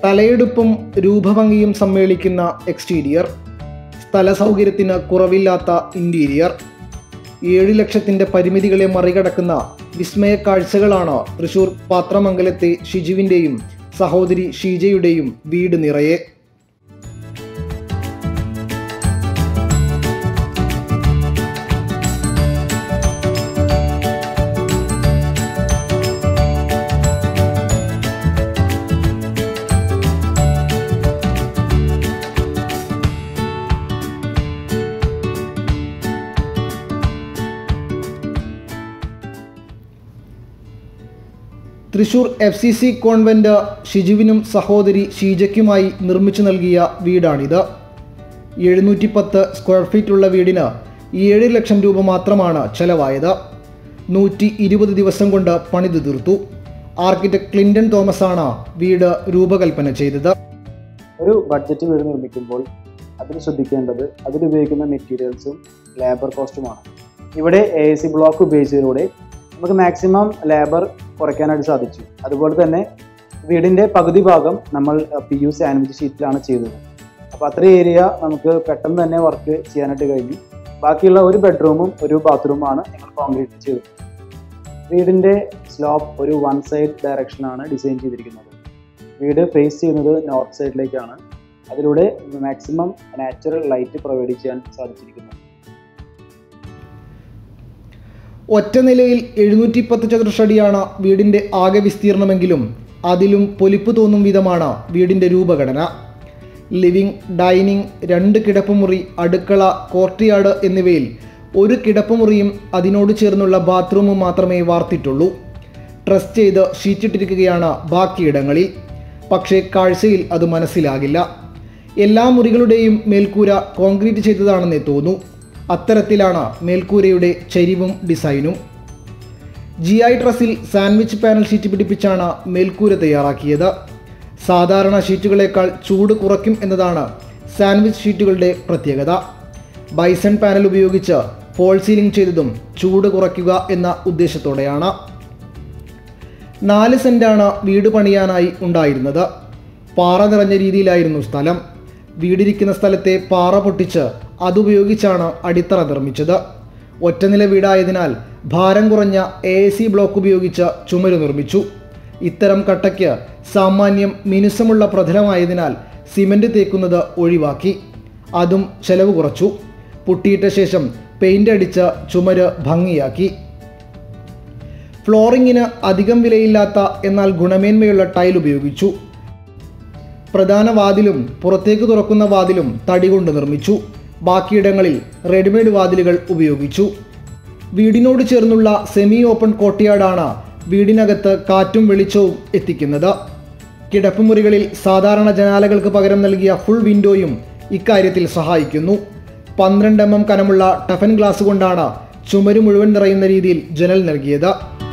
തലയെടുപ്പും രൂപഭംഗിയും സമ്മേളിക്കുന്ന exterior സ്ഥല സൗകര്യത്തിന് കുറവില്ലാത്ത interior ഏഴ് ലക്ഷത്തിൻ്റെ പരിമിതികളെ മറികടക്കുന്ന വിസ്മയ കാഴ്ചകളാണ് തൃശൂർ പാത്രമംഗലത്തെ ഷിജുവിൻ്റെയും സഹോദരി ഷീജയുടെയും വീട് നിറയെ Thrissur F C C convent ഷിജുവിനും സഹോദരി ഷീജയ്ക്കുമായി നിർമ്മിച്ചു നൽകിയ വീടാണിത് എഴുന്നൂറ്റി പത്ത് സ്ക്വയർ ഫീറ്റ് ഉള്ള വീടിന് ഏഴ് ലക്ഷം രൂപ മാത്രമാണ് ചെലവായത് നൂറ്റി ഇരുപത് ദിവസം കൊണ്ട് പണിത് തീർത്തു ആർക്കിടെക്ട് ക്ലിൻറ്റൺ തോമസ് ആണ് വീട് രൂപകൽപ്പന ചെയ്തത് ഒരു ബഡ്ജറ്റ് വീട് നിർമ്മിക്കുമ്പോൾ അതിൽ ശ്രദ്ധിക്കേണ്ടത് അതിലുപയോഗിക്കുന്ന മെറ്റീരിയൽസും ലേബർ കോസ്റ്റുമാണ് ഇവിടെ എ സി ബ്ലോക്ക് ഉപയോഗിച്ചതിലൂടെ നമുക്ക് മാക്സിമം ലേബർ കുറയ്ക്കാനായിട്ട് സാധിച്ചു അതുപോലെ തന്നെ വീടിൻ്റെ പകുതി ഭാഗം നമ്മൾ പി യു സാൻഡ്വിച്ച് ഷീറ്റിലാണ് ചെയ്തത് അപ്പോൾ അത്ര ഏരിയ നമുക്ക് പെട്ടെന്ന് തന്നെ വർക്ക് ചെയ്യാനായിട്ട് കഴിഞ്ഞു ബാക്കിയുള്ള ഒരു ബെഡ്റൂമും ഒരു ബാത്റൂമാണ് ഞങ്ങൾ കോൺക്രീറ്റ് ചെയ്തത് വീടിൻ്റെ സ്ലോപ്പ് ഒരു വൺ സൈഡ് ഡയറക്ഷനാണ് ഡിസൈൻ ചെയ്തിരിക്കുന്നത് വീട് ഫേസ് ചെയ്യുന്നത് നോർത്ത് സൈഡിലേക്കാണ് അതിലൂടെ മാക്സിമം നാച്ചുറൽ ലൈറ്റ് പ്രൊവൈഡ് ചെയ്യാൻ സാധിച്ചിരിക്കുന്നു ഒറ്റ നിലയിൽ എഴുന്നൂറ്റി പത്ത് ചതുരശ്രടിയാണ് വീടിൻ്റെ ആകെ വിസ്തീർണമെങ്കിലും അതിലും പൊലിപ്പ് തോന്നും വിധമാണ് വീടിൻ്റെ രൂപഘടന ലിവിംഗ് ഡൈനിങ് രണ്ട് കിടപ്പുമുറി അടുക്കള കോർട്ട്യാർഡ് എന്നിവയിൽ ഒരു കിടപ്പുമുറിയും അതിനോട് ചേർന്നുള്ള ബാത്റൂമും മാത്രമേ വാർത്തിട്ടുള്ളൂ ട്രസ് ചെയ്ത് ഷീറ്റിട്ടിരിക്കുകയാണ് ബാക്കിയിടങ്ങളിൽ പക്ഷേ കാഴ്ചയിൽ അത് മനസ്സിലാകില്ല എല്ലാ മുറികളുടെയും മേൽക്കൂര കോൺക്രീറ്റ് ചെയ്തതാണെന്നേ തോന്നൂ അത്തരത്തിലാണ് മേൽക്കൂരയുടെ ചരിവും ഡിസൈനും ജി ഐ ട്രസിൽ സാൻഡ്വിച്ച് പാനൽ ഷീറ്റ് പിടിപ്പിച്ചാണ് മേൽക്കൂര തയ്യാറാക്കിയത് സാധാരണ ഷീറ്റുകളേക്കാൾ ചൂട് കുറയ്ക്കും എന്നതാണ് സാൻഡ്വിച്ച് ഷീറ്റുകളുടെ പ്രത്യേകത ബൈസൺ പാനൽ ഉപയോഗിച്ച് ഫോൾ സീലിംഗ് ചെയ്തതും ചൂട് കുറയ്ക്കുക എന്ന ഉദ്ദേശത്തോടെയാണ് നാല് സെൻറ്റാണ് വീട് പണിയാനായി ഉണ്ടായിരുന്നത് പാറ നിറഞ്ഞ രീതിയിലായിരുന്നു സ്ഥലം വീടിരിക്കുന്ന സ്ഥലത്തെ പാറ പൊട്ടിച്ച് അതുപയോഗിച്ചാണ് അടിത്തറ നിർമ്മിച്ചത് ഒറ്റനില വീടായതിനാൽ ഭാരം കുറഞ്ഞ എ സി ബ്ലോക്ക് ഉപയോഗിച്ച് ചുമര് നിർമ്മിച്ചു ഇത്തരം കട്ടയ്ക്ക് സാമാന്യം മിനുസമുള്ള പ്രതലമായതിനാൽ സിമൻറ്റ് തേക്കുന്നത് ഒഴിവാക്കി അതും ചെലവ് കുറച്ചു പുട്ടിയിട്ട ശേഷം പെയിൻ്റ് അടിച്ച് ചുമര് ഭംഗിയാക്കി ഫ്ലോറിങ്ങിന് അധികം വിലയില്ലാത്ത എന്നാൽ ഗുണമേന്മയുള്ള ടൈൽ ഉപയോഗിച്ചു പ്രധാന വാതിലും പുറത്തേക്ക് തുറക്കുന്ന വാതിലും തടി കൊണ്ട് നിർമ്മിച്ചു ബാക്കിയിടങ്ങളിൽ റെഡിമെയ്ഡ് വാതിലുകൾ ഉപയോഗിച്ചു വീടിനോട് ചേർന്നുള്ള സെമി ഓപ്പൺ കോട്ടയാടാണ് വീടിനകത്ത് കാറ്റും വെളിച്ചവും എത്തിക്കുന്നത് കിടപ്പുമുറികളിൽ സാധാരണ ജനാലകൾക്ക് പകരം നൽകിയ ഫുൾ വിൻഡോയും ഇക്കാര്യത്തിൽ സഹായിക്കുന്നു പന്ത്രണ്ട് എം എം കനമുള്ള ടഫൻ ഗ്ലാസ് കൊണ്ടാണ് ചുമര് മുഴുവൻ നിറയുന്ന രീതിയിൽ ജനൽ നൽകിയത്